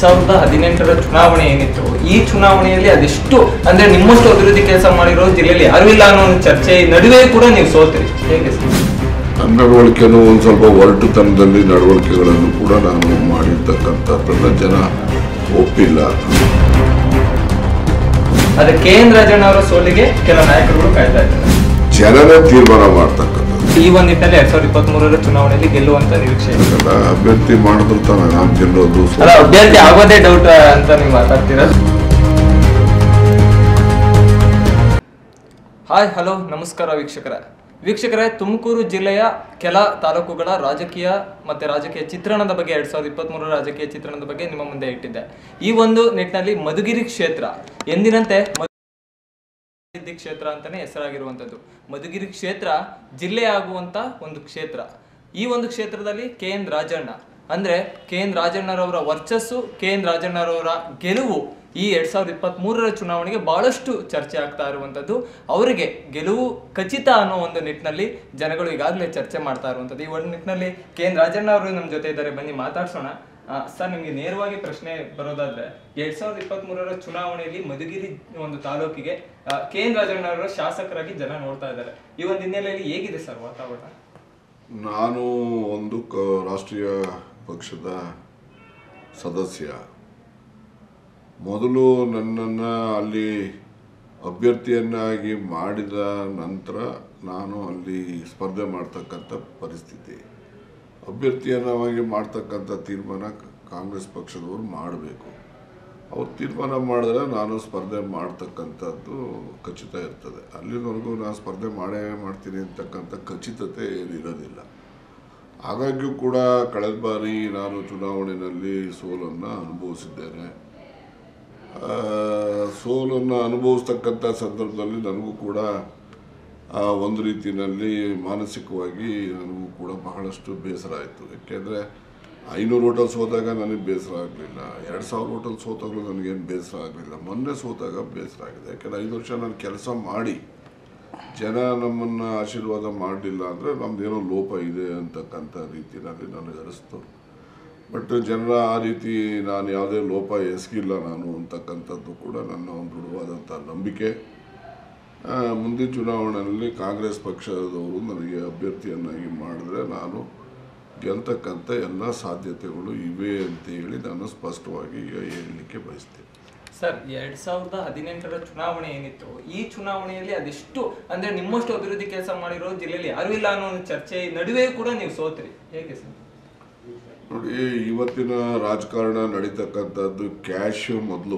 ಸಾವಿರದ ಹದಿನೆಂಟರ ಚುನಾವಣೆ ಏನಿತ್ತು ಈ ಚುನಾವಣೆಯಲ್ಲಿ ಅದೆಷ್ಟು ಅಂದ್ರೆ ನಿಮ್ಮಷ್ಟು ಅಭಿವೃದ್ಧಿ ಕೆಲಸ ಮಾಡಿರೋ ಜಿಲ್ಲೆಯಲ್ಲಿ ಯಾರು ಇಲ್ಲ ಅನ್ನೋ ಒಂದು ಚರ್ಚೆ ನಡುವೆ ಕೂಡ ನೀವು ಸೋತ್ರಿ ಹೇಗೆ ಸರ್? ನನ್ನ ನಡವಳಿಕೆನೂ ಒಂದು ಸ್ವಲ್ಪ ಒರಟುತನದಲ್ಲಿ ನಡವಳಿಕೆಗಳನ್ನು ಕೂಡ ನಾನು ಮಾಡಿರ್ತಕ್ಕಂಥದ್ದನ್ನ ಜನ ಒಪ್ಪಿಲ್ಲ ಅದೇ ಕೆ ಎನ್ ರಾಜಣ್ಣ ಅವರ ಸೋಲಿಗೆ ಕೆಲ ನಾಯಕರುಗಳು ಕಾಯ್ತಾ ಇದ್ದಾರೆ ಜನನೇ ತೀರ್ಮಾನ ಮಾಡ್ತಕ್ಕಂಥದ್ದು ಈ ಒಂದು ನಿಟ್ಟಿನಲ್ಲಿ ಎರಡ್ ಸಾವಿರದ ಇಪ್ಪತ್ತ್ ಮೂರರ ಚುನಾವಣೆಯಲ್ಲಿ ಗೆಲ್ಲುವಂತ ನಿರೀಕ್ಷೆ ಇದೆ ಎಲ್ಲ ಅಭ್ಯರ್ಥಿ ಮಾಡಿದ್ರು ತಾನೆ ನಾನು ಗೆಲ್ಲೋದು ಅಲ್ಲ ಅಭ್ಯರ್ಥಿ ಆಗೋದೇ ಡೌಟ್ ಅಂತ ನೀವು ಮಾತಾಡ್ತೀರಾ ಹಾಯ್ ಹಲೋ ನಮಸ್ಕಾರ ವೀಕ್ಷಕರ ವೀಕ್ಷಕರೇ ತುಮಕೂರು ಜಿಲ್ಲೆಯ ಕೆಲ ತಾಲೂಕುಗಳ ರಾಜಕೀಯ ಮತ್ತೆ ರಾಜಕೀಯ ಚಿತ್ರಣದ ಬಗ್ಗೆ ಎರಡ್ ಸಾವಿರದ ಇಪ್ಪತ್ತ್ ಮೂರರ ರಾಜಕೀಯ ಚಿತ್ರಣದ ಬಗ್ಗೆ ನಿಮ್ಮ ಮುಂದೆ ಇಟ್ಟಿದ್ದೆ ಈ ಒಂದು ನಿಟ್ಟಿನಲ್ಲಿ ಮಧುಗಿರಿ ಕ್ಷೇತ್ರ ಎಂದಿನಂತೆ ಅಭಿವೃದ್ಧಿ ಕ್ಷೇತ್ರ ಅಂತಾನೆ ಹೆಸರಾಗಿರುವಂತದ್ದು ಮಧುಗಿರಿ ಕ್ಷೇತ್ರ ಜಿಲ್ಲೆ ಆಗುವಂತ ಒಂದು ಕ್ಷೇತ್ರ ಈ ಒಂದು ಕ್ಷೇತ್ರದಲ್ಲಿ ಕೆ ಎನ್ ರಾಜಣ್ಣ ಅಂದ್ರೆ ಕೆ ಎನ್ ರಾಜಣ್ಣರವರ ವರ್ಚಸ್ಸು ಕೆ ಎನ್ ರಾಜಣ್ಣರವರ ಗೆಲುವು ಈ ಎರಡ್ ಸಾವಿರದ ಇಪ್ಪತ್ತ್ ಮೂರರ ಚುನಾವಣೆಗೆ ಬಹಳಷ್ಟು ಚರ್ಚೆ ಆಗ್ತಾ ಇರುವಂತದ್ದು ಅವರಿಗೆ ಗೆಲುವು ಖಚಿತ ಅನ್ನೋ ಒಂದು ನಿಟ್ಟಿನಲ್ಲಿ ಜನಗಳು ಈಗಾಗಲೇ ಚರ್ಚೆ ಮಾಡ್ತಾ ಇರುವಂತದ್ದು ಈ ಒಂದು ನಿಟ್ಟಿನಲ್ಲಿ ಕೆ ಎನ್ ರಾಜಣ್ಣ ಅವರು ನಮ್ಮ ಜೊತೆ ಇದ್ದಾರೆ ಬನ್ನಿ ಮಾತಾಡ್ಸೋಣ ಆ, ಸರ್ ನಿಮ್ಗೆ ನೇರವಾಗಿ ಪ್ರಶ್ನೆ ಬರೋದಾದ್ರೆ ಎರಡ್ ಸಾವಿರದ ಇಪ್ಪತ್ತ್ ಮೂರರ ಚುನಾವಣೆಯಲ್ಲಿ ಮಧುಗಿರಿ ಒಂದು ತಾಲೂಕಿಗೆ ಆ, ಕೆ ಎನ್ ರಾಜಣ್ಣ ಅವರ ಶಾಸಕರಾಗಿ ಜನ ನೋಡ್ತಾ ಇದ್ದಾರೆ ಈ ಒಂದು ಹಿನ್ನೆಲೆಯಲ್ಲಿ ಹೇಗಿದೆ ಸರ್ ವಾತಾವರಣ ನಾನು ಒಂದು ಕ ರಾಷ್ಟ್ರೀಯ ಪಕ್ಷದ ಸದಸ್ಯ ಮೊದಲು ನನ್ನನ್ನು ಅಲ್ಲಿ ಅಭ್ಯರ್ಥಿಯನ್ನಾಗಿ ಮಾಡಿದ ನಂತರ ನಾನು ಅಲ್ಲಿ ಸ್ಪರ್ಧೆ ಮಾಡ್ತಕ್ಕಂಥ ಪರಿಸ್ಥಿತಿ ಅಭ್ಯರ್ಥಿಯನ್ನಾಗಿ ಮಾಡ್ತಕ್ಕಂಥ ತೀರ್ಮಾನ ಕಾಂಗ್ರೆಸ್ ಪಕ್ಷದವರು ಮಾಡಬೇಕು ಅವ್ರು ತೀರ್ಮಾನ ಮಾಡಿದ್ರೆ ನಾನು ಸ್ಪರ್ಧೆ ಮಾಡ್ತಕ್ಕಂಥದ್ದು ಖಚಿತ ಇರ್ತದೆ ಅಲ್ಲಿವರೆಗೂ ನಾನು ಸ್ಪರ್ಧೆ ಮಾಡೇ ಮಾಡ್ತೀನಿ ಅಂತಕ್ಕಂಥ ಖಚಿತತೆ ಏನಿರೋದಿಲ್ಲ ಹಾಗಾಗಿಯೂ ಕೂಡ ಕಳೆದ ಬಾರಿ ನಾನು ಚುನಾವಣೆಯಲ್ಲಿ ಸೋಲನ್ನು ಅನುಭವಿಸಿದ್ದೇನೆ ಆ, ಸೋಲನ್ನು ಅನುಭವಿಸ್ತಕ್ಕಂಥ ಸಂದರ್ಭದಲ್ಲಿ ನನಗೂ ಕೂಡ ಆ, ಒಂದು ರೀತಿಯಲ್ಲಿ ಮಾನಸಿಕವಾಗಿ ನನಗೂ ಕೂಡ ಬಹಳಷ್ಟು ಬೇಸರ ಆಯಿತು ಯಾಕೆಂದರೆ ಐನೂರು ಹೋಟೆಲ್ ಸೋತಾಗ ನನಗೆ ಬೇಸರ ಆಗಲಿಲ್ಲ ಎರಡು ಸಾವಿರ ಹೋಟೆಲ್ ಸೋತಾಗಲೂ ನನಗೇನು ಬೇಸರ ಆಗಲಿಲ್ಲ ಮೊನ್ನೆ ಸೋತಾಗ ಬೇಸರ ಆಗಿದೆ ಯಾಕೆಂದರೆ ಐದು ವರ್ಷ ನಾನು ಕೆಲಸ ಮಾಡಿ ಜನ ನಮ್ಮನ್ನು ಆಶೀರ್ವಾದ ಮಾಡಲಿಲ್ಲ ಅಂದರೆ ನಮ್ಮದೇನೋ ಲೋಪ ಇದೆ ಅಂತಕ್ಕಂಥ ರೀತಿಯಲ್ಲಿ ನನಗೆ ಅನಿಸ್ತು ಬಟ್ ಜನರ ಆ ರೀತಿ ನಾನು ಯಾವುದೇ ಲೋಪ ಎಸಗಿಲ್ಲ ನಾನು ಅಂತಕ್ಕಂಥದ್ದು ಕೂಡ ನನ್ನ ಒಂದು ದೃಢವಾದಂಥ ನಂಬಿಕೆ ಆ, ಮುಂದಿನ ಚುನಾವಣೆಯಲ್ಲಿ ಕಾಂಗ್ರೆಸ್ ಪಕ್ಷದವರು ನನಗೆ ಅಭ್ಯರ್ಥಿಯನ್ನಾಗಿ ಮಾಡಿದ್ರೆ ನಾನು ಗೆಲ್ತಕ್ಕಂಥ ಎಲ್ಲ ಸಾಧ್ಯತೆಗಳು ಇವೆ ಅಂತ ಹೇಳಿ ನಾನು ಸ್ಪಷ್ಟವಾಗಿ ಈಗ ಹೇಳಲಿಕ್ಕೆ ಬಯಸ್ತೇನೆ ಸರ್ ಎರಡ್ ಸಾವಿರದ ಹದಿನೆಂಟರ ಚುನಾವಣೆ ಏನಿತ್ತು ಈ ಚುನಾವಣೆಯಲ್ಲಿ ಅದೆಷ್ಟು ಅಂದ್ರೆ ನಿಮ್ಮಷ್ಟು ಅಭಿವೃದ್ಧಿ ಕೆಲಸ ಮಾಡಿರೋ ಜಿಲ್ಲೆಯಲ್ಲಿ ಯಾರು ಇಲ್ಲ ಅನ್ನೋ ಒಂದು ಚರ್ಚೆ ನಡುವೆ ಕೂಡ ನೀವು ಸೋತ್ರಿ ಹೇಗೆ ಸರ್ ನೋಡಿ ಇವತ್ತಿನ ರಾಜಕಾರಣ ನಡೀತಕ್ಕಂಥದ್ದು ಕ್ಯಾಶ್ ಮೊದಲು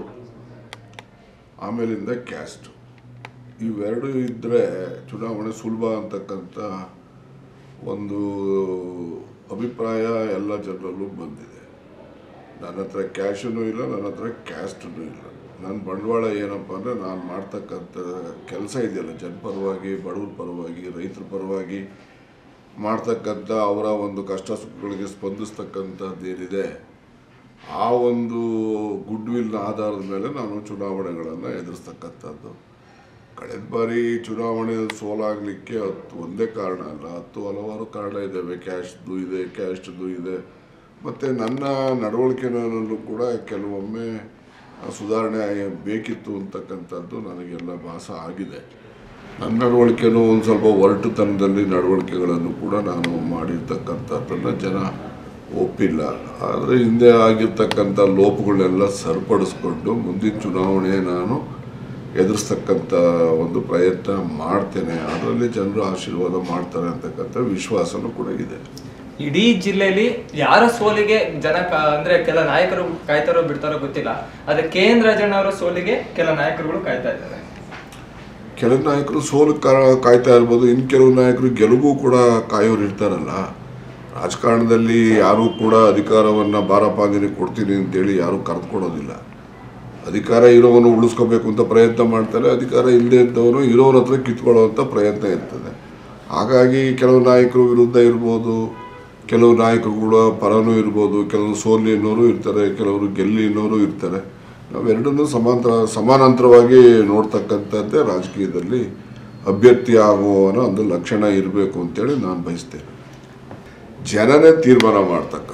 ಆಮೇಲಿಂದ ಕ್ಯಾಸ್ಟ್ ಇವೆರಡು ಇದ್ದರೆ ಚುನಾವಣೆ ಸುಲಭ ಅಂತಕ್ಕಂಥ ಒಂದು ಅಭಿಪ್ರಾಯ ಎಲ್ಲ ಜನರಲ್ಲೂ ಬಂದಿದೆ ನನ್ನ ಹತ್ರ ಕ್ಯಾಶೂ ಇಲ್ಲ ನನ್ನ ಹತ್ರ ಕ್ಯಾಸ್ಟೂ ಇಲ್ಲ ನನ್ನ ಬಂಡವಾಳ ಏನಪ್ಪ ಅಂದರೆ ನಾನು ಮಾಡ್ತಕ್ಕಂಥ ಕೆಲಸ ಇದೆಯಲ್ಲ ಜನಪರವಾಗಿ ಬಡವ್ರ ಪರವಾಗಿ ರೈತರ ಪರವಾಗಿ ಮಾಡ್ತಕ್ಕಂಥ ಅವರ ಒಂದು ಕಷ್ಟ ಸುಖಗಳಿಗೆ ಸ್ಪಂದಿಸ್ತಕ್ಕಂಥದ್ದೇನಿದೆ ಆ ಒಂದು ಗುಡ್ ವಿಲ್ನ ಆಧಾರದ ಮೇಲೆ ನಾನು ಚುನಾವಣೆಗಳನ್ನು ಎದುರಿಸ್ತಕ್ಕಂಥದ್ದು ಕಳೆದ ಬಾರಿ ಚುನಾವಣೆಯಲ್ಲಿ ಸೋಲಾಗಲಿಕ್ಕೆ ಹತ್ತು ಒಂದೇ ಕಾರಣ ಅಲ್ಲ ಹತ್ತು ಹಲವಾರು ಕಾರಣ ಇದ್ದಾವೆ ಕ್ಯಾಶ್ದು ಇದೆ ಕ್ಯಾಸ್ಟ್ದು ಇದೆ ಮತ್ತು ನನ್ನ ನಡವಳಿಕೆನಲ್ಲೂ ಕೂಡ ಕೆಲವೊಮ್ಮೆ ಸುಧಾರಣೆ ಬೇಕಿತ್ತು ಅಂತಕ್ಕಂಥದ್ದು ನನಗೆಲ್ಲ ಭಾಸ ಆಗಿದೆ ನನ್ನ ನಡವಳಿಕೆನೂ ಒಂದು ಸ್ವಲ್ಪ ಒರಟುತನದಲ್ಲಿ ನಡವಳಿಕೆಗಳನ್ನು ಕೂಡ ನಾನು ಮಾಡಿರ್ತಕ್ಕಂಥದ್ದನ್ನು ಜನ ಒಪ್ಪಿಲ್ಲ ಆದರೆ ಹಿಂದೆ ಆಗಿರ್ತಕ್ಕಂಥ ಲೋಪಗಳನ್ನೆಲ್ಲ ಸರಿಪಡಿಸ್ಕೊಂಡು ಮುಂದಿನ ಚುನಾವಣೆ ನಾನು ಎದುರಿಸ್ತಕ್ಕಂಥ ಒಂದು ಪ್ರಯತ್ನ ಮಾಡ್ತೇನೆ ಅದರಲ್ಲಿ ಜನರು ಆಶೀರ್ವಾದ ಮಾಡ್ತಾರೆ ಅಂತಕ್ಕಂಥ ವಿಶ್ವಾಸನೂ ಕೂಡ ಇದೆ ಇಡೀ ಜಿಲ್ಲೆಯಲ್ಲಿ ಯಾರ ಸೋಲಿಗೆ ಜನ ಕಾ- ಅಂದ್ರೆ ಕೆಲ ನಾಯಕರು ಕಾಯ್ತಾರೋ ಬಿಡ್ತಾರೋ ಗೊತ್ತಿಲ್ಲ ಆದ್ರೆ ಕೆ ಎನ್ ರಾಜಣ್ಣ ಅವರ ಸೋಲಿಗೆ ಕೆಲ ನಾಯಕರುಗಳು ಕಾಯ್ತಾ ಇದ್ದಾರೆ ಕೆಲವು ನಾಯಕರು ಸೋಲು ಕಾ- ಕಾಯ್ತಾ ಇರ್ಬೋದು ಇನ್ನು ಕೆಲವು ನಾಯಕರು ಗೆಲುವು ಕೂಡ ಕಾಯೋರು ಇರ್ತಾರಲ್ಲ ರಾಜಕಾರಣದಲ್ಲಿ ಯಾರೂ ಕೂಡ ಅಧಿಕಾರವನ್ನು ಬಾರಪ್ಪ ನಿನಗೆ ಕೊಡ್ತೀನಿ ಅಂತೇಳಿ ಯಾರೂ ಕರೆದುಕೊಡೋದಿಲ್ಲ ಅಧಿಕಾರ ಇರೋವನು ಉಳಿಸ್ಕೋಬೇಕು ಅಂತ ಪ್ರಯತ್ನ ಮಾಡ್ತಾರೆ ಅಧಿಕಾರ ಇಲ್ಲದೆ ಇದ್ದವನು ಇರೋರ ಹತ್ರ ಕಿತ್ಕೊಳ್ಳೋವಂಥ ಪ್ರಯತ್ನ ಇರ್ತದೆ ಹಾಗಾಗಿ ಕೆಲವು ನಾಯಕರು ವಿರುದ್ಧ ಇರ್ಬೋದು ಕೆಲವು ನಾಯಕರುಗಳ ಪರನೂ ಇರ್ಬೋದು ಕೆಲವು ಸೋಲಿ ಅನ್ನೋರು ಇರ್ತಾರೆ ಕೆಲವರು ಗೆಲ್ಲಿ ಅನ್ನೋರು ಇರ್ತಾರೆ ನಾವೆರಡನ್ನೂ ಸಮಾಂತರ ಸಮಾನಾಂತರವಾಗಿ ನೋಡ್ತಕ್ಕಂಥದ್ದೇ ರಾಜಕೀಯದಲ್ಲಿ ಅಭ್ಯರ್ಥಿ ಆಗುವವನ ಒಂದು ಲಕ್ಷಣ ಇರಬೇಕು ಅಂತೇಳಿ ನಾನು ಬಯಸ್ತೇನೆ ಜನನೇ ತೀರ್ಮಾನ ಮಾಡ್ತಕ್ಕಂಥದ್ದು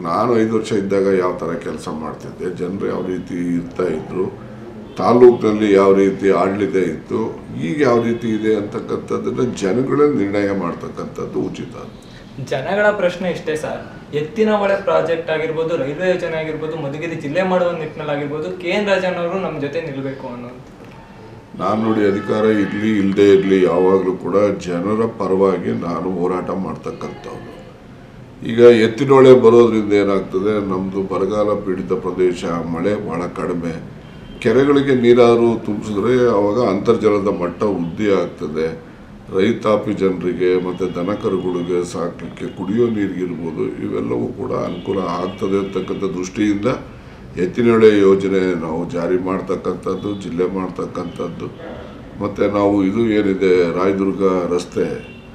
ನಾನು ಐದು ವರ್ಷ ಇದ್ದಾಗ ಯಾವ ಥರ ಕೆಲಸ ಮಾಡ್ತಿದ್ದೆ ಜನರು ಯಾವ ರೀತಿ ಇರ್ತಾ ಇದ್ರು ತಾಲೂಕಿನಲ್ಲಿ ಯಾವ ರೀತಿ ಆಡಳಿತ ಇತ್ತು ಈಗ ಯಾವ ರೀತಿ ಇದೆ ಅಂತಕ್ಕಂಥದ್ದನ್ನು ಜನಗಳೇ ನಿರ್ಣಯ ಮಾಡ್ತಕ್ಕಂಥದ್ದು ಉಚಿತ ಜನಗಳ ಪ್ರಶ್ನೆ ಇಷ್ಟೇ ಸರ್ ಎತ್ತಿನ ಹೊಳೆ ಪ್ರಾಜೆಕ್ಟ್ ಆಗಿರ್ಬೋದು ರೈಲ್ವೆ ಯೋಜನೆ ಆಗಿರ್ಬೋದು ಮಧುಗಿರಿ ಜಿಲ್ಲೆ ಮಾಡುವ ನಿಟ್ಟಿನಲ್ಲಿ ಆಗಿರ್ಬೋದು ಕೆ ಎನ್ ರಾಜನ್ ಅವರು ನಮ್ಮ ಜೊತೆ ನಿಲ್ಬೇಕು ಅನ್ನೋದು ನಾನು ನೋಡಿ ಅಧಿಕಾರ ಇರಲಿ ಇಲ್ಲದೆ ಇರಲಿ ಯಾವಾಗಲೂ ಕೂಡ ಜನರ ಪರವಾಗಿ ನಾನು ಹೋರಾಟ ಮಾಡ್ತಕ್ಕಂಥವ್ನು ಈಗ ಎತ್ತಿನೊಳೆ ಬರೋದ್ರಿಂದ ಏನಾಗ್ತದೆ ನಮ್ಮದು ಬರಗಾಲ ಪೀಡಿತ ಪ್ರದೇಶ ಮಳೆ ಭಾಳ ಕಡಿಮೆ ಕೆರೆಗಳಿಗೆ ನೀರಾರು ತುಂಬಿಸಿದ್ರೆ ಆವಾಗ ಅಂತರ್ಜಲದ ಮಟ್ಟ ವೃದ್ಧಿ ಆಗ್ತದೆ ರೈತಾಪಿ ಜನರಿಗೆ ಮತ್ತು ದನಕರುಗಳಿಗೆ ಸಾಕಲಿಕ್ಕೆ ಕುಡಿಯೋ ನೀರಿಗಿರ್ಬೋದು ಇವೆಲ್ಲವೂ ಕೂಡ ಅನುಕೂಲ ಆಗ್ತದೆ ಅಂತಕ್ಕಂಥ ದೃಷ್ಟಿಯಿಂದ ಎತ್ತಿನೊಳೆ ಯೋಜನೆ ನಾವು ಜಾರಿ ಮಾಡ್ತಕ್ಕಂಥದ್ದು ಜಿಲ್ಲೆ ಮಾಡ್ತಕ್ಕಂಥದ್ದು ಮತ್ತು ನಾವು ಇದು ಏನಿದೆ ರಾಯದುರ್ಗ ರಸ್ತೆ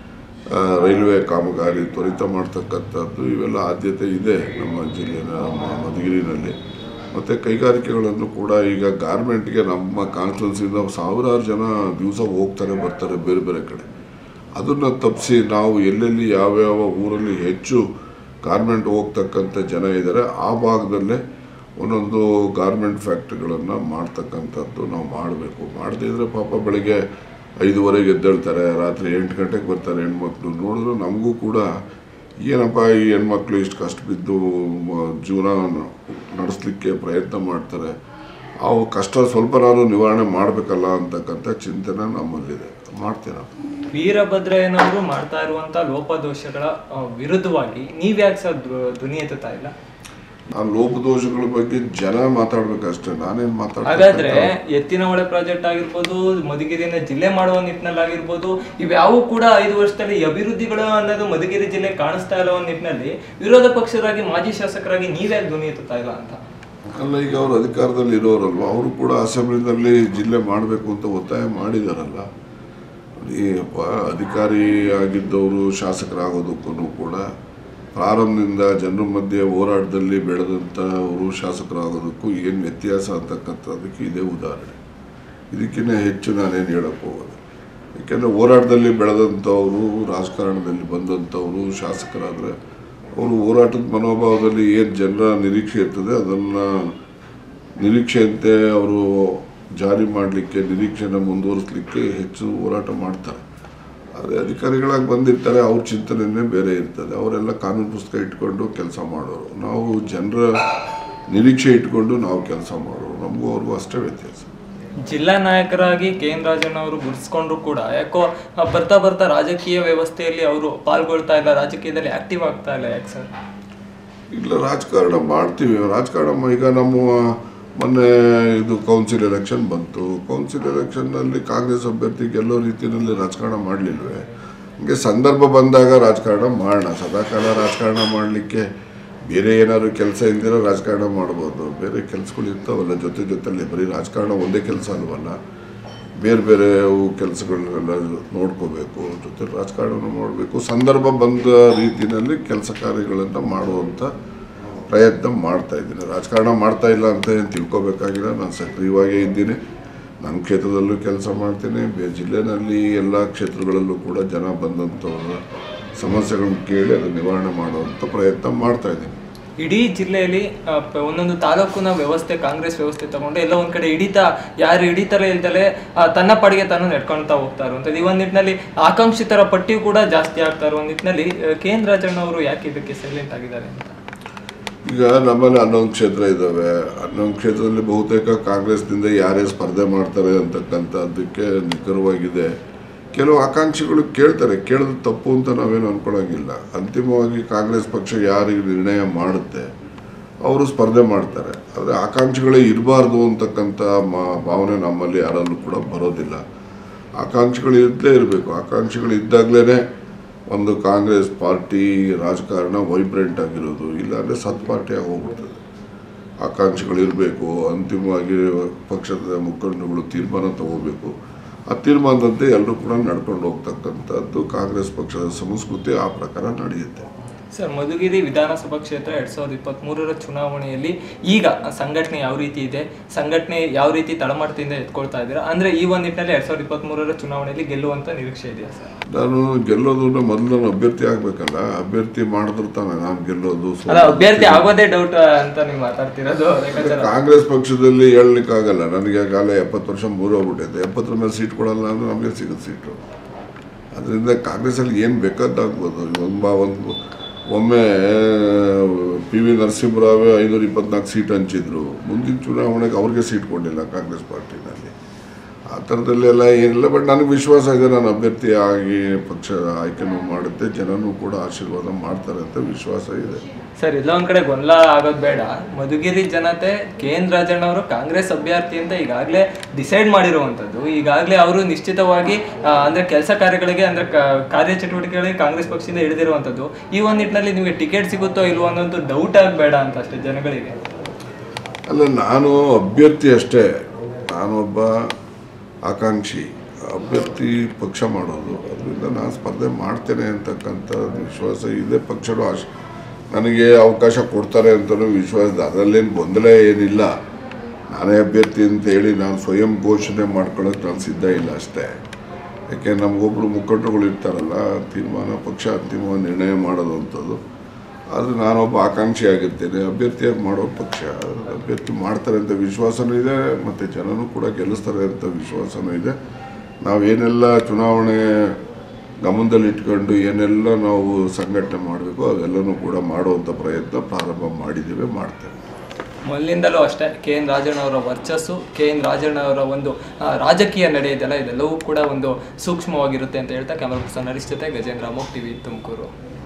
ಆ, ರೈಲ್ವೆ ಕಾಮಗಾರಿ ತ್ವರಿತ ಮಾಡ್ತಕ್ಕಂಥದ್ದು ಇವೆಲ್ಲ ಆದ್ಯತೆ ಇದೆ ನಮ್ಮ ಜಿಲ್ಲೆನ ನಮ್ಮ ಮಧುಗಿರಿನಲ್ಲಿ ಮತ್ತು ಕೈಗಾರಿಕೆಗಳನ್ನು ಕೂಡ ಈಗ ಗಾರ್ಮೆಂಟ್ಗೆ ನಮ್ಮ ಕಾನ್ಸ್ಟಿಟ್ಯೂನ್ಸಿಯಿಂದ ಸಾವಿರಾರು ಜನ ದಿವಸ ಹೋಗ್ತಾರೆ ಬರ್ತಾರೆ ಬೇರೆ ಬೇರೆ ಕಡೆ ಅದನ್ನು ತಪ್ಪಿಸಿ ನಾವು ಎಲ್ಲೆಲ್ಲಿ ಯಾವ್ಯಾವ ಊರಲ್ಲಿ ಹೆಚ್ಚು ಗಾರ್ಮೆಂಟ್ ಹೋಗ್ತಕ್ಕಂಥ ಜನ ಇದ್ದಾರೆ ಆ ಭಾಗದಲ್ಲೇ ಒಂದೊಂದು ಗಾರ್ಮೆಂಟ್ ಫ್ಯಾಕ್ಟ್ರಿಗಳನ್ನು ಮಾಡ್ತಕ್ಕಂಥದ್ದು ನಾವು ಮಾಡಬೇಕು ಮಾಡದೇ ಇದ್ರೆ ಪಾಪ ಬೆಳಿಗ್ಗೆ ಐದುವರೆಗೆ ಎದ್ದೇಳ್ತಾರೆ ರಾತ್ರಿ ಎಂಟು ಗಂಟೆಗೆ ಬರ್ತಾರೆ ಹೆಣ್ಮಕ್ಳು ನೋಡಿದ್ರೆ ನಮಗೂ ಕೂಡ ಏನಪ್ಪ ಈ ಹೆಣ್ಮಕ್ಳು ಇಷ್ಟು ಕಷ್ಟ ಬಿದ್ದು ಮ- ಜೀವನ ನಡೆಸಲಿಕ್ಕೆ ಪ್ರಯತ್ನ ಮಾಡ್ತಾರೆ ಅವು ಕಷ್ಟ ಸ್ವಲ್ಪ ನಾನು ನಿವಾರಣೆ ಮಾಡಬೇಕಲ್ಲ ಅಂತಕ್ಕಂಥ ಚಿಂತನೆ ನಮ್ಮಲ್ಲಿದೆ ಮಾಡ್ತೀನಿ ವೀರಭದ್ರಯ್ಯನವರು ಮಾಡ್ತಾ ಇರುವಂತ ಲೋಪದೋಷಗಳ ಆ, ವಿರುದ್ಧವಾಗಿ ನೀವ್ಯಾಕೆ ಸರ್ ಧ್ವ- ಧ್ವನಿ ಎತ್ತುತ್ತಾ ಇಲ್ಲ ನಾನು ಲೋಪದೋಷಗಳ ಬಗ್ಗೆ ಜನ ಮಾತಾಡ್ಬೇಕಷ್ಟೇ ನಾನೇನು ಹಾಗಾದ್ರೆ ಮಾತಾಡ್ತಕ್ಕಂಥ ಎತ್ತಿನ ಹೊಳೆ ಪ್ರಾಜೆಕ್ಟ್ ಆಗಿರ್ಬೋದು ಮಧುಗಿರಿನ ಜಿಲ್ಲೆ ಮಾಡುವ ನಿಟ್ಟಿನಲ್ಲಿ ಆಗಿರ್ಬೋದು ಇವ್ಯಾವು ಕೂಡ ಐದು ವರ್ಷದಲ್ಲಿ ಈ ಅಭಿವೃದ್ಧಿಗಳು ಅನ್ನೋದು ಮಧುಗಿರಿ ಜಿಲ್ಲೆ ಕಾಣಿಸ್ತಾ ಇರೋ ನಿಟ್ಟಿನಲ್ಲಿ ವಿರೋಧ ಪಕ್ಷರಾಗಿ ಮಾಜಿ ಶಾಸಕರಾಗಿ ನೀವ್ಯಾಕೆ ಧ್ವನಿ ಎತ್ತುತ್ತಾ ಇಲ್ಲ ಅಂತ ಅಲ್ಲ ಈಗ ಅವರು ಅಧಿಕಾರದಲ್ಲಿ ಇರೋರಲ್ವ ಅವರು ಕೂಡ ಅಸೆಂಬ್ಲಿನಲ್ಲಿ ಜಿಲ್ಲೆ ಮಾಡಬೇಕು ಅಂತ ಒತ್ತಾಯ ಮಾಡಿದಾರಲ್ಲ ಈ ಪ- ಅಧಿಕಾರಿ ಆಗಿದ್ದವರು ಶಾಸಕರಾಗೋದಕ್ಕೂ ಕೂಡ ಪ್ರಾರಂಭದಿಂದ ಜನರ ಮಧ್ಯೆ ಹೋರಾಟದಲ್ಲಿ ಬೆಳೆದಂಥ ಅವರು ಶಾಸಕರಾಗೋದಕ್ಕೂ ಏನು ವ್ಯತ್ಯಾಸ ಅಂತಕ್ಕಂಥದ್ದಕ್ಕೆ ಇದೇ ಉದಾಹರಣೆ ಇದಕ್ಕಿಂತ ಹೆಚ್ಚು ನಾನೇನು ಹೇಳಕ್ಕೆ ಹೋಗೋದು ಯಾಕೆಂದರೆ ಹೋರಾಟದಲ್ಲಿ ಬೆಳೆದಂಥವರು ರಾಜಕಾರಣದಲ್ಲಿ ಬಂದಂಥವರು ಶಾಸಕರಾದರೆ ಅವರು ಹೋರಾಟದ ಮನೋಭಾವದಲ್ಲಿ ಏನು ಜನರ ನಿರೀಕ್ಷೆ ಇರ್ತದೆ ಅದನ್ನು ನಿರೀಕ್ಷೆಯಂತೆ ಅವರು ಜಾರಿ ಮಾಡಲಿಕ್ಕೆ ನಿರೀಕ್ಷೆನ ಮುಂದುವರಿಸಲಿಕ್ಕೆ ಹೆಚ್ಚು ಹೋರಾಟ ಮಾಡ್ತಾರೆ ಅದೇ ಅಧಿಕಾರಿಗಳಾಗಿ ಬಂದಿರ್ತಾರೆ ಅವ್ರ ಚಿಂತನೆಯೇ ಬೇರೆ ಇರ್ತದೆ ಅವರೆಲ್ಲ ಕಾನೂನು ಪುಸ್ತಕ ಇಟ್ಕೊಂಡು ಕೆಲಸ ಮಾಡೋರು ನಾವು ಜನರ ನಿರೀಕ್ಷೆ ಇಟ್ಕೊಂಡು ನಾವು ಕೆಲಸ ಮಾಡೋರು ನಮಗೂ ಅವ್ರಿಗೂ ಅಷ್ಟೇ ವ್ಯತ್ಯಾಸ ಜಿಲ್ಲಾ ನಾಯಕರಾಗಿ ಕೆ ಎನ್ ರಾಜನ್ ಅವರು ಗುರುತಿಸ್ಕೊಂಡ್ರು ಕೂಡ ಯಾಕೋ ಆ, ಬರ್ತಾ ಬರ್ತಾ ರಾಜಕೀಯ ವ್ಯವಸ್ಥೆಯಲ್ಲಿ ಅವರು ಪಾಲ್ಗೊಳ್ತಾ ಇಲ್ಲ ರಾಜಕೀಯದಲ್ಲಿ ಆಕ್ಟಿವ್ ಆಗ್ತಾ ಇಲ್ಲ ಯಾಕೆ ಸರ್ ಇಲ್ಲ ರಾಜಕಾರಣ ಮಾಡ್ತೀವಿ ರಾಜಕಾರಣ ಮ- ಈಗ ನಮ್ಮ ಮೊನ್ನೆ ಇದು ಕೌನ್ಸಿಲ್ ಎಲೆಕ್ಷನ್ ಬಂತು ಕೌನ್ಸಿಲ್ ಎಲೆಕ್ಷನ್ನಲ್ಲಿ ಕಾಂಗ್ರೆಸ್ ಅಭ್ಯರ್ಥಿ ಗೆಲ್ಲೋ ರೀತಿಯಲ್ಲಿ ರಾಜಕಾರಣ ಮಾಡಲಿಲ್ವೇ ಹಂಗೆ ಸಂದರ್ಭ ಬಂದಾಗ ರಾಜಕಾರಣ ಮಾಡೋಣ ಸದಾಕಾಲ ರಾಜಕಾರಣ ಮಾಡಲಿಕ್ಕೆ ಬೇರೆ ಏನಾದ್ರು ಕೆಲಸ ಇಲ್ದಿರೋ ರಾಜಕಾರಣ ಮಾಡ್ಬೋದು ಬೇರೆ ಕೆಲಸಗಳು ಇರ್ತಾವಲ್ಲ ಜೊತೆ ಜೊತೆಲಿ ಬರೀ ರಾಜಕಾರಣ ಒಂದೇ ಕೆಲಸ ಅಲ್ವಲ್ಲ ಬೇರೆ ಬೇರೆ ಕೆಲಸಗಳನ್ನೆಲ್ಲ ನೋಡ್ಕೋಬೇಕು ಜೊತೆ ರಾಜಕಾರಣ ಮಾಡಬೇಕು ಸಂದರ್ಭ ಬಂದ ರೀತಿಯಲ್ಲಿ ಕೆಲಸ ಕಾರ್ಯಗಳನ್ನು ಮಾಡುವಂಥ ಪ್ರಯತ್ನ ಮಾಡ್ತಾ ಇದ್ದೀನಿ ರಾಜಕಾರಣ ಮಾಡ್ತಾ ಇಲ್ಲ ಅಂತ ಏನು ತಿಳ್ಕೊಬೇಕಾಗಿಲ್ಲ ನಾನು ಸಕ್ರಿಯವಾಗೇ ಇದ್ದೀನಿ ನನ್ನ ಕ್ಷೇತ್ರದಲ್ಲೂ ಕೆಲಸ ಮಾಡ್ತೀನಿ ಬೇರೆ ಜಿಲ್ಲೆನಲ್ಲಿ ಎಲ್ಲ ಕ್ಷೇತ್ರಗಳಲ್ಲೂ ಕೂಡ ಜನ ಬಂದಂಥವ್ರ ಸಮಸ್ಯೆಗಳನ್ನ ಕೇಳಿ ಅದನ್ನು ನಿವಾರಣೆ ಮಾಡುವಂಥ ಪ್ರಯತ್ನ ಮಾಡ್ತಾ ಇದ್ದೀನಿ ಇಡೀ ಜಿಲ್ಲೆಯಲ್ಲಿ ಆ, ಪ- ಒಂದೊಂದು ತಾಲೂಕಿನ ವ್ಯವಸ್ಥೆ ಕಾಂಗ್ರೆಸ್ ವ್ಯವಸ್ಥೆ ತಗೊಂಡು ಎಲ್ಲ ಒಂದ್ ಕಡೆ ಹಿಡಿತ ಯಾರು ಹಿಡಿತಾರೆ ಇಲ್ದಲೆ ಆ, ತನ್ನ ಪಾಡಿಗೆ ತಾನು ನಡ್ಕೊಳ್ತಾ ಹೋಗ್ತಾ ಇರುವಂಥದ್ದು ಈ ಒಂದು ನಿಟ್ಟಿನಲ್ಲಿ ಆಕಾಂಕ್ಷಿತರ ಪಟ್ಟಿಯೂ ಕೂಡ ಜಾಸ್ತಿ ಆಗ್ತಾ ಇರೋ ಒಂದು ನಿಟ್ಟಿನಲ್ಲಿ ಕೆ ಎನ್ ರಾಜಣ್ಣ ಅವರು ಯಾಕೆ ಇದಕ್ಕೆ ಸೈಲೆಂಟ್ ಆಗಿದ್ದಾರೆ ಅಂತ ಈಗ ನಮ್ಮಲ್ಲಿ ಹನ್ನೊಂದು ಕ್ಷೇತ್ರ ಇದ್ದಾವೆ ಹನ್ನೊಂದು ಕ್ಷೇತ್ರದಲ್ಲಿ ಬಹುತೇಕ ಕಾಂಗ್ರೆಸ್ನಿಂದ ಯಾರೇ ಸ್ಪರ್ಧೆ ಮಾಡ್ತಾರೆ ಅಂತಕ್ಕಂಥದ್ದಕ್ಕೆ ನಿಖರವಾಗಿದೆ ಕೆಲವು ಆಕಾಂಕ್ಷಿಗಳು ಕೇಳ್ತಾರೆ ಕೇಳಿದ ತಪ್ಪು ಅಂತ ನಾವೇನು ಅನ್ಕೊಳಂಗಿಲ್ಲ ಅಂತಿಮವಾಗಿ ಕಾಂಗ್ರೆಸ್ ಪಕ್ಷ ಯಾರಿಗೆ ನಿರ್ಣಯ ಮಾಡುತ್ತೆ ಅವರು ಸ್ಪರ್ಧೆ ಮಾಡ್ತಾರೆ ಆದರೆ ಆಕಾಂಕ್ಷಿಗಳೇ ಇರಬಾರ್ದು ಅಂತಕ್ಕಂಥ ಮಾ- ಭಾವನೆ ನಮ್ಮಲ್ಲಿ ಯಾರಲ್ಲೂ ಕೂಡ ಬರೋದಿಲ್ಲ ಆಕಾಂಕ್ಷಿಗಳು ಇರದೇ ಇರಬೇಕು ಆಕಾಂಕ್ಷಿಗಳು ಇದ್ದಾಗಲೇ ಒಂದು ಕಾಂಗ್ರೆಸ್ ಪಾರ್ಟಿ ರಾಜಕಾರಣ ವೈಬ್ರೆಂಟ್ ಆಗಿರೋದು ಇಲ್ಲಾಂದರೆ ಸತ್ ಪಾರ್ಟಿಯಾಗಿ ಹೋಗ್ಬಿಡ್ತದೆ ಆಕಾಂಕ್ಷಿಗಳು ಇರಬೇಕು ಅಂತಿಮವಾಗಿ ಪಕ್ಷದ ಮುಖಂಡರುಗಳು ತೀರ್ಮಾನ ತಗೋಬೇಕು ಆ ತೀರ್ಮಾನದಂತೆ ಎಲ್ಲರೂ ಕೂಡ ನಡ್ಕೊಂಡು ಹೋಗ್ತಕ್ಕಂಥದ್ದು ಕಾಂಗ್ರೆಸ್ ಪಕ್ಷದ ಸಂಸ್ಕೃತಿ ಆ ಪ್ರಕಾರ ನಡೆಯುತ್ತೆ ಸರ್ ಮಧುಗಿರಿ ವಿಧಾನಸಭಾ ಕ್ಷೇತ್ರ ಎರಡ್ ಸಾವಿರದ ಇಪ್ಪತ್ತ್ ಮೂರರ ಚುನಾವಣೆಯಲ್ಲಿ ಈಗ ಸಂಘಟನೆ ಯಾವ ರೀತಿ ಇದೆ ಸಂಘಟನೆ ಯಾವ ರೀತಿ ತಳಮಟ್ಟದಿಂದ ಎತ್ಕೊಳ್ತಾ ಇದ್ದೀರಾ ಅಂದ್ರೆ ಈ ಒಂದು ನಿಟ್ಟಿನಲ್ಲಿ ಎರಡ್ ಸಾವಿರದ ಇಪ್ಪತ್ತ್ ಮೂರರ ಚುನಾವಣೆಯಲ್ಲಿ ಗೆಲ್ಲುವಂತ ನಿರೀಕ್ಷೆ ಇದೆಯಾ ಸರ್ ನಾನು ಗೆಲ್ಲೋದು ಮೊದಲು ನಾನು ಅಭ್ಯರ್ಥಿ ಆಗ್ಬೇಕಲ್ಲ ಅಭ್ಯರ್ಥಿ ಮಾಡಿದ್ರೆ ತಾನೆ ನಾನು ಗೆಲ್ಲೋದು ಸೋಲು. ಅಲ್ಲ ಅಭ್ಯರ್ಥಿ ಆಗೋದೇ ಡೌಟ್ ಅಂತ ನೀವು ಮಾತಾಡ್ತಿರೋದು ಲೆಕ್ಕಾಚಾರ ಕಾಂಗ್ರೆಸ್ ಪಕ್ಷದಲ್ಲಿ ಹೇಳಲಿಕ್ಕಾಗಲ್ಲ ನನಗೆ ಕಾಲ ಎಪ್ಪತ್ತು ವರ್ಷ ಮೂರೋಗ್ಬಿಟ್ಟಿದೆ ಎಪ್ಪತ್ತರ ಮೇಲೆ ಸೀಟ್ ಕೊಡಲ್ಲ ಅಂದ್ರೆ ನಮಗೆ ಸಿಗುತ್ತೆ ಸೀಟು ಅದರಿಂದ ಕಾಂಗ್ರೆಸ್ಸಲ್ಲಿ ಏನು ಬೇಕಾದಾಗ್ಬೋದು ಒಬ್ಬ ಒಂದು ಒಮ್ಮೆ ಪಿ ವಿ ನರಸಿಂಹರಾವೇ ಐನೂರ ಇಪ್ಪತ್ನಾಲ್ಕು ಸೀಟ್ ಹಂಚಿದ್ರು ಮುಂದಿನ ಚುನಾವಣೆಗೆ ಅವ್ರಿಗೆ ಸೀಟ್ ಕೊಡಲಿಲ್ಲ ಕಾಂಗ್ರೆಸ್ ಪಾರ್ಟಿನಲ್ಲಿ ಆ ಥರದಲ್ಲೆಲ್ಲ ಏನಿಲ್ಲ ಬಟ್ ನನಗೆ ವಿಶ್ವಾಸ ಇದೆ ನಾನು ಅಭ್ಯರ್ಥಿ ಆಗಿ ಪಕ್ಷ ಆಯ್ಕೆನೂ ಮಾಡುತ್ತೆ ಜನನೂ ಕೂಡ ಆಶೀರ್ವಾದ ಮಾಡ್ತಾರೆ ಅಂತ ವಿಶ್ವಾಸ ಇದೆ ಸರ್ ಎಲ್ಲ ಒಂದ್ ಕಡೆ ಗೊಂದಲ ಆಗೋದು ಬೇಡ ಮಧುಗಿರಿ ಜನತೆ ಕೆ ಎನ್ ರಾಜಣ್ಣ ಅವರು ಕಾಂಗ್ರೆಸ್ ಅಭ್ಯರ್ಥಿ ಅಂತ ಈಗಾಗಲೇ ಡಿಸೈಡ್ ಮಾಡಿರುವಂಥದ್ದು ಈಗಾಗಲೇ ಅವರು ನಿಶ್ಚಿತವಾಗಿ ಆ, ಅಂದ್ರೆ ಕೆಲಸ ಕಾರ್ಯಗಳಿಗೆ ಅಂದ್ರೆ ಕ- ಕಾರ್ಯಚಟುವಟಿಕೆಗಳಿಗೆ ಕಾಂಗ್ರೆಸ್ ಪಕ್ಷದಿಂದ ಹಿಡಿದಿರುವಂಥದ್ದು ಈ ಒಂದು ನಿಟ್ಟಿನಲ್ಲಿ ನಿಮಗೆ ಟಿಕೆಟ್ ಸಿಗುತ್ತೋ ಇಲ್ವೋ ಅನ್ನೋದು ಡೌಟ್ ಆಗಬೇಡ ಅಂತ ಅಷ್ಟೇ ಜನಗಳಿಗೆ ಅಲ್ಲ ನಾನು ಅಭ್ಯರ್ಥಿ ಅಷ್ಟೇ ನಾನೊಬ್ಬ ಆಕಾಂಕ್ಷಿ ಅಭ್ಯರ್ಥಿ ಪಕ್ಷ ಮಾಡೋದು ಅದರಿಂದ ನಾನು ಸ್ಪರ್ಧೆ ಮಾಡ್ತೇನೆ ಅಂತಕ್ಕಂಥ ವಿಶ್ವಾಸ ಇದೆ ಪಕ್ಷರು ಆಶ್ ನನಗೆ ಅವಕಾಶ ಕೊಡ್ತಾರೆ ಅಂತಲೂ ವಿಶ್ವಾಸ ಇದೆ ಅದರಲ್ಲೇನು ಗೊಂದಲ ಏನಿಲ್ಲ ನಾನೇ ಅಭ್ಯರ್ಥಿ ಅಂತ ಹೇಳಿ ನಾನು ಸ್ವಯಂ ಘೋಷಣೆ ಮಾಡ್ಕೊಳ್ಳೋಕೆ ನಾನು ಸಿದ್ಧ ಇಲ್ಲ ಅಷ್ಟೇ ಯಾಕೆ ನಮಗೊಬ್ಬರು ಮುಖಂಡರುಗಳು ಇರ್ತಾರಲ್ಲ ತೀರ್ಮಾನ ಪಕ್ಷ ಅಂತಿಮವಾಗಿ ನಿರ್ಣಯ ಮಾಡೋದು ಅಂಥದ್ದು ಆದರೆ ನಾನೊಬ್ಬ ಆಕಾಂಕ್ಷಿ ಆಗಿರ್ತೇನೆ ಅಭ್ಯರ್ಥಿಯಾಗಿ ಮಾಡೋ ಪಕ್ಷ ಅಭ್ಯರ್ಥಿ ಮಾಡ್ತಾರೆ ಅಂತ ವಿಶ್ವಾಸನೂ ಇದೆ ಮತ್ತು ಜನನೂ ಕೂಡ ಗೆಲ್ಲಿಸ್ತಾರೆ ಅಂತ ವಿಶ್ವಾಸನೂ ಇದೆ ನಾವೇನೆಲ್ಲ ಚುನಾವಣೆ ಗಮನದಲ್ಲಿಟ್ಕೊಂಡು ಏನೆಲ್ಲ ನಾವು ಸಂಘಟನೆ ಮಾಡಬೇಕು ಅವೆಲ್ಲನೂ ಕೂಡ ಮಾಡುವಂಥ ಪ್ರಯತ್ನ ಪ್ರಾರಂಭ ಮಾಡಿದ್ದೇವೆ ಮಾಡ್ತೇವೆ ಮೊದಲಿಂದಲೂ ಅಷ್ಟೇ ಕೆ ಎನ್ ರಾಜಣ್ಣ ಅವರ ವರ್ಚಸ್ಸು ಕೆ ಎನ್ ರಾಜಣ್ಣ ಅವರ ಒಂದು ಆ, ರಾಜಕೀಯ ನಡೆ ಇದೆಲ್ಲ ಇದೆಲ್ಲವೂ ಕೂಡ ಒಂದು ಸೂಕ್ಷ್ಮವಾಗಿರುತ್ತೆ ಅಂತ ಹೇಳ್ತಾ ಕ್ಯಾಮರಾ ಪರ್ಸನ್ ಹರೀಶ್ ಜೊತೆ ಗಜೇಂದ್ರ ಅಮೋಕ್ ಟಿವಿ ತುಮಕೂರು